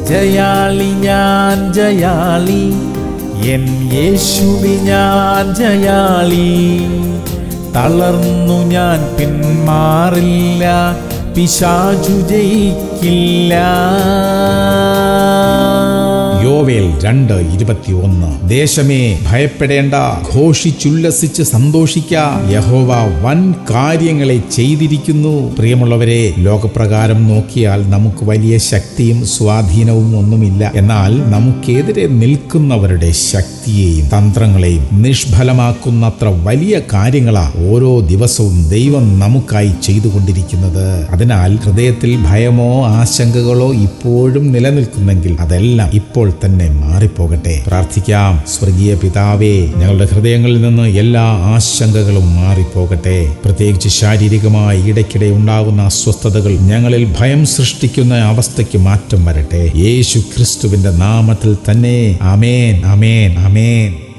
ജയാളി ഞാൻ ജയാളി എൻ യേശുവി ഞാൻ ജയാളി തളർന്നു ഞാൻ പിന്മാറില്ല പിശാചു ജയിക്കില്ല യോവേൽ രണ്ട് ഇരുപത്തിയൊന്ന് ദേശമേ ഭയപ്പെടേണ്ട ഘോഷിച്ചുല്ലസിച്ച് സന്തോഷിക്ക യഹോവ വൻ കാര്യങ്ങളെ ചെയ്തിരിക്കുന്നു പ്രിയമുള്ളവരെ ലോകപ്രകാരം നോക്കിയാൽ നമുക്ക് വലിയ ശക്തിയും സ്വാധീനവും ഒന്നുമില്ല എന്നാൽ നമുക്കെതിരെ നിൽക്കുന്നവരുടെ ശക്തിയെയും തന്ത്രങ്ങളെയും നിഷ്ഫലമാക്കുന്നത്ര വലിയ കാര്യങ്ങളാ ഓരോ ദിവസവും ദൈവം നമുക്കായി ചെയ്തുകൊണ്ടിരിക്കുന്നത് അതിനാൽ ഹൃദയത്തിൽ ഭയമോ ആശങ്കകളോ ഇപ്പോഴും നിലനിൽക്കുന്നെങ്കിൽ അതെല്ലാം ഇപ്പോൾ തന്നെ മാറിപ്പോകട്ടെ പ്രാർത്ഥിക്കാം സ്വർഗീയ പിതാവേ ഞങ്ങളുടെ ഹൃദയങ്ങളിൽ നിന്ന് എല്ലാ ആശങ്കകളും മാറിപ്പോകട്ടെ പ്രത്യേകിച്ച് ശാരീരികമായി ഇടയ്ക്കിടെ ഉണ്ടാകുന്ന അസ്വസ്ഥതകൾ ഞങ്ങളിൽ ഭയം സൃഷ്ടിക്കുന്ന അവസ്ഥയ്ക്ക് മാറ്റം വരട്ടെ യേശു ക്രിസ്തുവിന്റെ നാമത്തിൽ തന്നെ അമേൻ അമേൻ അമേൻ